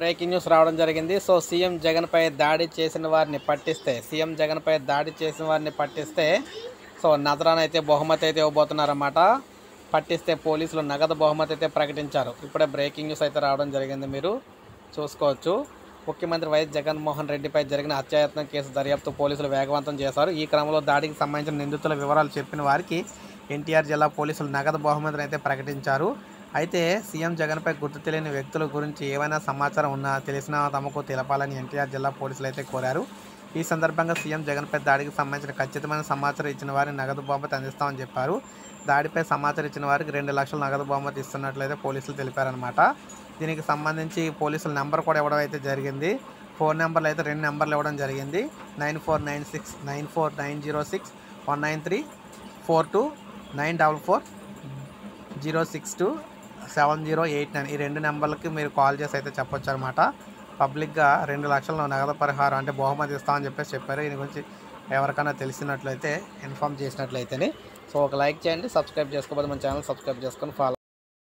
breaking news రావడం జరిగింది so CM జగన్పై దాడి చేసిన వారిని పట్టిస్తే సీఎం జగన్పై దాడి చేసిన వారిని పట్టిస్తే సో నజరాన అయితే బహుమతి అయితే ఇవ్వబోతున్నారన్నమాట పట్టిస్తే పోలీసులు నగదు బహుమతి అయితే ప్రకటించారు ఇప్పుడే బ్రేకింగ్ న్యూస్ అయితే రావడం జరిగింది మీరు చూసుకోవచ్చు ముఖ్యమంత్రి వైఎస్ జగన్మోహన్ రెడ్డిపై జరిగిన హత్యాయత్నం కేసు దర్యాప్తు పోలీసులు వేగవంతం చేశారు ఈ క్రమంలో దాడికి సంబంధించిన నిందితుల వివరాలు చెప్పిన వారికి ఎన్టీఆర్ జిల్లా పోలీసులు నగదు బహుమతిని అయితే ప్రకటించారు అయితే సీఎం జగన్పై గుర్తు తెలియని వ్యక్తుల గురించి ఏమైనా సమాచారం ఉన్నా తెలిసినా తమకు తెలపాలని ఎన్టీఆర్ జిల్లా పోలీసులు అయితే కోరారు ఈ సందర్భంగా సీఎం జగన్పై దాడికి సంబంధించిన ఖచ్చితమైన సమాచారం ఇచ్చిన వారిని నగదు బహుమతి అందిస్తామని చెప్పారు దాడిపై సమాచారం ఇచ్చిన వారికి రెండు లక్షల నగదు బహుమతి ఇస్తున్నట్లయితే పోలీసులు తెలిపారనమాట దీనికి సంబంధించి పోలీసుల నెంబర్ కూడా ఇవ్వడం అయితే జరిగింది ఫోన్ నెంబర్లు అయితే రెండు నెంబర్లు ఇవ్వడం జరిగింది nine four nine six nine four nine zero six one nine three four two nine double four zero six two seven zero eight nine ఈ రెండు నెంబర్లకి మీరు కాల్ చేసి అయితే చెప్పొచ్చు అనమాట పబ్లిక్గా రెండు లక్షల నగదు పరిహారం అంటే బహుమతి ఇస్తామని చెప్పేసి చెప్పారు దీని గురించి ఎవరికైనా తెలిసినట్లయితే ఇన్ఫామ్ చేసినట్లయితేనే సో ఒక లైక్ చేయండి సబ్స్క్రైబ్ చేసుకోకపోతే మన ఛానల్ సబ్స్క్రైబ్ చేసుకొని ఫాలో